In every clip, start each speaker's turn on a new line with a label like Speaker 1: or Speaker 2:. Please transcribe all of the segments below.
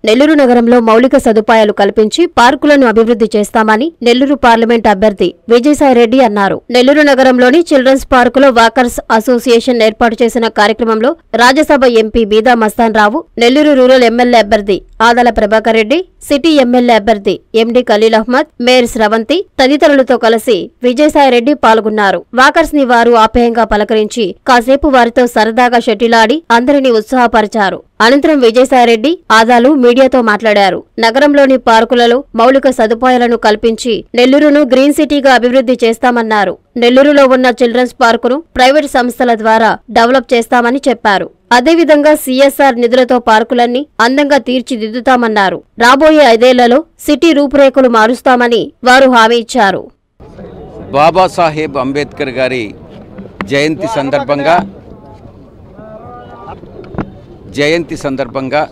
Speaker 1: నెల్లూరు నగరంలో మౌలిక సదుపాయాలు కల్పించి పార్కులను అభివృద్ధి చేస్తామని నెల్లూరు పార్లమెంట్ అభ్యర్థి విజయసాయిరెడ్డి అన్నారు నెల్లూరు నగరంలోని చిల్డ్రన్స్ పార్కులో వాకర్స్ అసోసియేషన్ ఏర్పాటు చేసిన కార్యక్రమంలో Rajya Sabha MP Beeda Mastan Rao Nellore rural MLA అభ్యర్థి ఆదల ప్రభాకర్ రెడ్డి సిటీ ఎమ్మెల్యే అభ్యర్థి ఎండి ఖలీల్ అహ్మద్ మేయర్ స్రవంతి తదితరులతో కలిసి విజయసాయిరెడ్డి పాల్గొన్నారు వాకర్స్ ని వారు ఆప్యాయంగా పలకరించి కాసేపు వారితో సరదాగా షటిల్ ఆడి అందరినీ ఉత్సాహపరిచారు అనంతరం విజయసాయిరెడ్డి ఆదాలు మీడియాతో మాట్లాడారు నగరంలోని పార్కులలో మౌలిక సదుపాయాలను కల్పించి నెల్లూరును గ్రీన్ సిటీగా అభివృద్ధి చేస్తామన్నారు నెల్లూరులో ఉన్న చిల్డ్రన్స్ పార్కును ప్రైవేట్ సంస్థల ద్వారా డెవలప్ చేస్తామని చెప్పారు అదేవిధంగా సీఎస్ఆర్ నిధులతో పార్కులన్నీ అందంగా తీర్చిదిద్దుతామన్నారు రాబోయే ఐదేళ్లలో సిటీ రూపురేఖలు మారుస్తామని వారు హామీ ఇచ్చారు
Speaker 2: బాబాసాహెబ్ అంబేద్కర్ గారి జయంతి సందర్భంగా జయంతి సందర్భంగా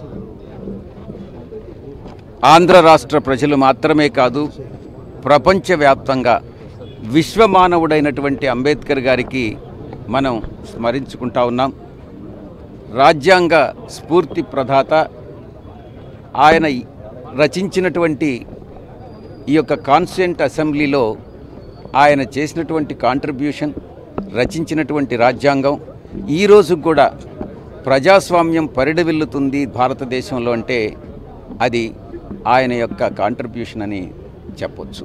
Speaker 2: ఆంధ్ర రాష్ట్ర ప్రజలు మాత్రమే కాదు ప్రపంచవ్యాప్తంగా విశ్వమానవుడైనటువంటి అంబేద్కర్ గారికి మనం స్మరించుకుంటా ఉన్నాం రాజ్యాంగ స్ఫూర్తి ప్రదాత ఆయన రచించినటువంటి ఈ యొక్క కాన్స్టిట్యూంట్ అసెంబ్లీలో ఆయన చేసినటువంటి కాంట్రిబ్యూషన్ రచించినటువంటి రాజ్యాంగం ఈరోజు కూడా ప్రజాస్వామ్యం పరిడవిల్లుతుంది భారతదేశంలో అంటే అది ఆయన యొక్క కాంట్రిబ్యూషన్ అని చెప్పొచ్చు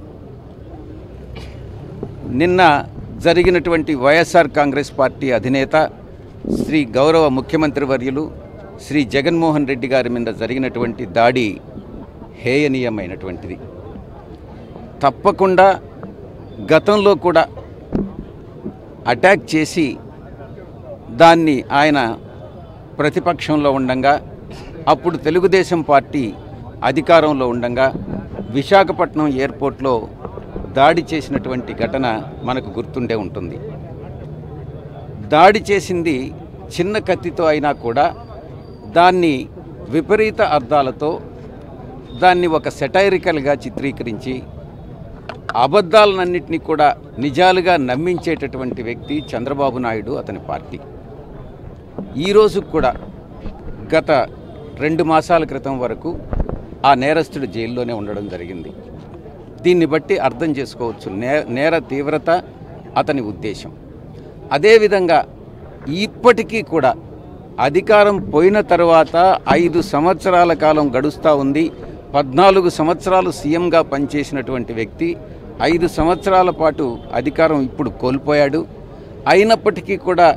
Speaker 2: నిన్న జరిగినటువంటి వైఎస్ఆర్ కాంగ్రెస్ పార్టీ అధినేత శ్రీ గౌరవ ముఖ్యమంత్రి వర్యులు శ్రీ జగన్మోహన్ రెడ్డి గారి మీద జరిగినటువంటి దాడి హేయనీయమైనటువంటిది తప్పకుండా గతంలో కూడా అటాక్ చేసి దాన్ని ఆయన ప్రతిపక్షంలో ఉండంగా అప్పుడు తెలుగుదేశం పార్టీ అధికారంలో ఉండంగా విశాఖపట్నం ఎయిర్పోర్ట్లో దాడి చేసినటువంటి ఘటన మనకు గుర్తుండే ఉంటుంది దాడి చేసింది చిన్న కత్తితో అయినా కూడా దాన్ని విపరీత అర్థాలతో దాన్ని ఒక సెటైరికల్గా చిత్రీకరించి అబద్ధాలన్నింటినీ కూడా నిజాలుగా నమ్మించేటటువంటి వ్యక్తి చంద్రబాబు నాయుడు అతని పార్టీ ఈరోజు కూడా గత రెండు మాసాల క్రితం వరకు ఆ నేరస్తుడు జైల్లోనే ఉండడం జరిగింది దీన్ని బట్టి అర్థం చేసుకోవచ్చు నే నేర తీవ్రత అతని ఉద్దేశం అదేవిధంగా ఇప్పటికీ కూడా అధికారం పోయిన తర్వాత ఐదు సంవత్సరాల కాలం గడుస్తూ ఉంది పద్నాలుగు సంవత్సరాలు సీఎంగా పనిచేసినటువంటి వ్యక్తి ఐదు సంవత్సరాల పాటు అధికారం ఇప్పుడు కోల్పోయాడు అయినప్పటికీ కూడా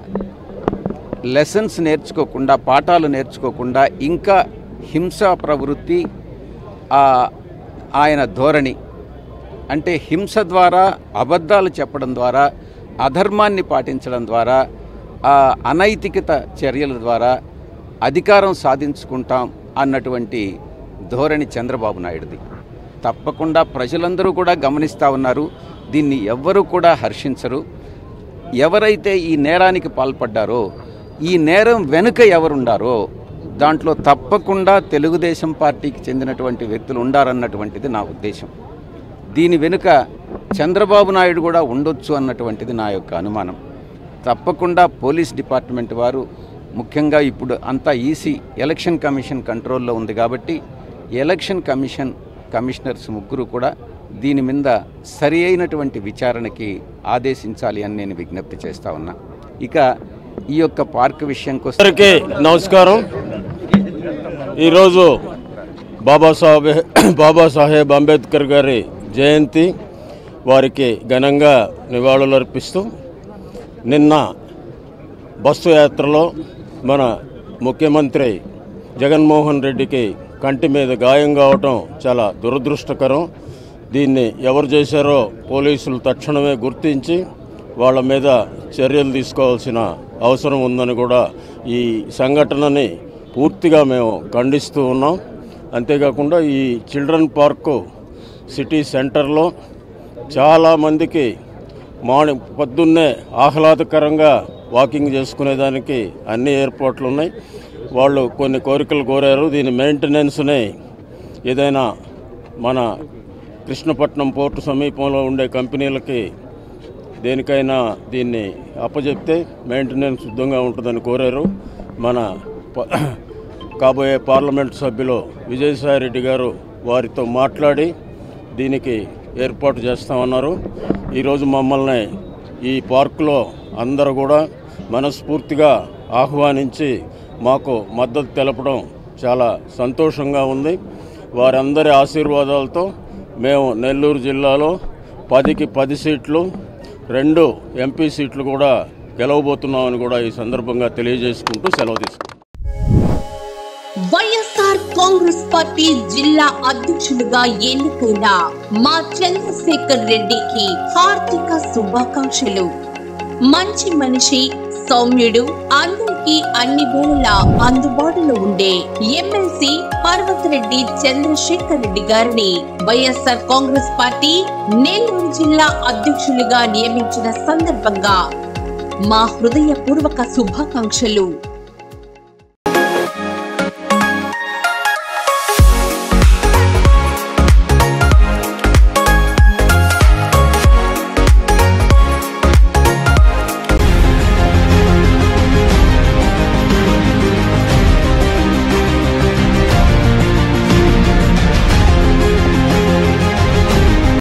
Speaker 2: లెసన్స్ నేర్చుకోకుండా పాఠాలు నేర్చుకోకుండా ఇంకా హింసా ప్రవృత్తి ఆ, ఆయన ధోరణి అంటే హింస ద్వారా అబద్ధాలు చెప్పడం ద్వారా అధర్మాన్ని పాటించడం ద్వారా ఆ అనైతికత చర్యల ద్వారా అధికారం సాధించుకుంటాం అన్నటువంటి ధోరణి చంద్రబాబు నాయుడుది తప్పకుండా ప్రజలందరూ కూడా గమనిస్తూ ఉన్నారు దీన్ని ఎవ్వరూ కూడా హర్షించరు ఎవరైతే ఈ నేరానికి పాల్పడ్డారో ఈ నేరం వెనుక ఎవరుండారో దాంట్లో తప్పకుండా తెలుగుదేశం పార్టీకి చెందినటువంటి వ్యక్తులు ఉండారన్నటువంటిది నా ఉద్దేశం దీని వెనుక చంద్రబాబు నాయుడు కూడా ఉండొచ్చు అన్నటువంటిది నా యొక్క అనుమానం తప్పకుండా పోలీస్ డిపార్ట్మెంట్ వారు ముఖ్యంగా ఇప్పుడు అంతా ఈసీ ఎలక్షన్ కమిషన్ కంట్రోల్లో ఉంది కాబట్టి ఎలక్షన్ కమిషన్ కమిషనర్స్ ముగ్గురు కూడా దీని మీద సరి అయినటువంటి విచారణకి ఆదేశించాలి అని నేను విజ్ఞప్తి చేస్తా ఉన్నా ఇక ఈ యొక్క పార్క్ విషయంకి వస్తే
Speaker 3: అందరికీ నమస్కారం ఈరోజు బాబాసాహెబ్ బాబాసాహెబ్ అంబేద్కర్ గారి జయంతి వారికి ఘనంగా నివాళులు అర్పిస్తూ నిన్న బస్సు యాత్రలో మన ముఖ్యమంత్రి జగన్మోహన్ రెడ్డికి కంటి మీద గాయం కావటం చాలా దురదృష్టకరం దీన్ని ఎవరు చేశారో పోలీసులు తక్షణమే గుర్తించి వాళ్ళ మీద చర్యలు తీసుకోవాల్సిన అవసరం ఉందని కూడా ఈ సంఘటనని పూర్తిగా మేము ఖండిస్తూ ఉన్నాం అంతేకాకుండా ఈ చిల్డ్రన్ పార్కు సిటీ సెంటర్లో చాలామందికి మార్నింగ్ పొద్దున్నే ఆహ్లాదకరంగా వాకింగ్ చేసుకునేదానికి అన్ని ఏర్పాట్లు ఉన్నాయి వాళ్ళు కొన్ని కోరికలు కోరారు దీని మెయింటెనెన్స్ని ఏదైనా మన కృష్ణపట్నం పోర్టు సమీపంలో ఉండే కంపెనీలకి దేనికైనా దీన్ని అప్పచెప్తే మెయింటెనెన్స్ శుద్ధంగా ఉంటుందని కోరారు మన ప- కాబోయే పార్లమెంట్ సభ్యులు విజయసాయిరెడ్డి గారు వారితో మాట్లాడి దీనికి ఏర్పాటు చేస్తామన్నారు ఈరోజు మమ్మల్ని ఈ పార్కులో అందరూ కూడా మనస్ఫూర్తిగా ఆహ్వానించి మాకు మద్దతు తెలపడం చాలా సంతోషంగా ఉంది వారందరి ఆశీర్వాదాలతో మేము నెల్లూరు జిల్లాలో పదికి పది సీట్లు రెండు ఎంపీ సీట్లు కూడా గెలవబోతున్నామని కూడా ఈ సందర్భంగా తెలియజేసుకుంటూ సెలవు తీసుకుంటాం
Speaker 4: వైఎస్ఆర్ కాంగ్రెస్ పార్టీ జిల్లా అధ్యక్షులుగా ఎన్నికైన మా చంద్రశేఖర్ రెడ్డికి హార్దిక శుభాకాంక్షలు మంచి మనిషి సౌమ్యుడు అందరికీ అన్ని వేళలా అందుబాటులో ఉండే ఎమ్మెల్సీ పర్వతరెడ్డి చంద్రశేఖర్ రెడ్డి గారిని వైఎస్ఆర్ కాంగ్రెస్ పార్టీ నెల్లూరు జిల్లా అధ్యక్షులుగా నియమించిన సందర్భంగా మా హృదయపూర్వక శుభాకాంక్షలు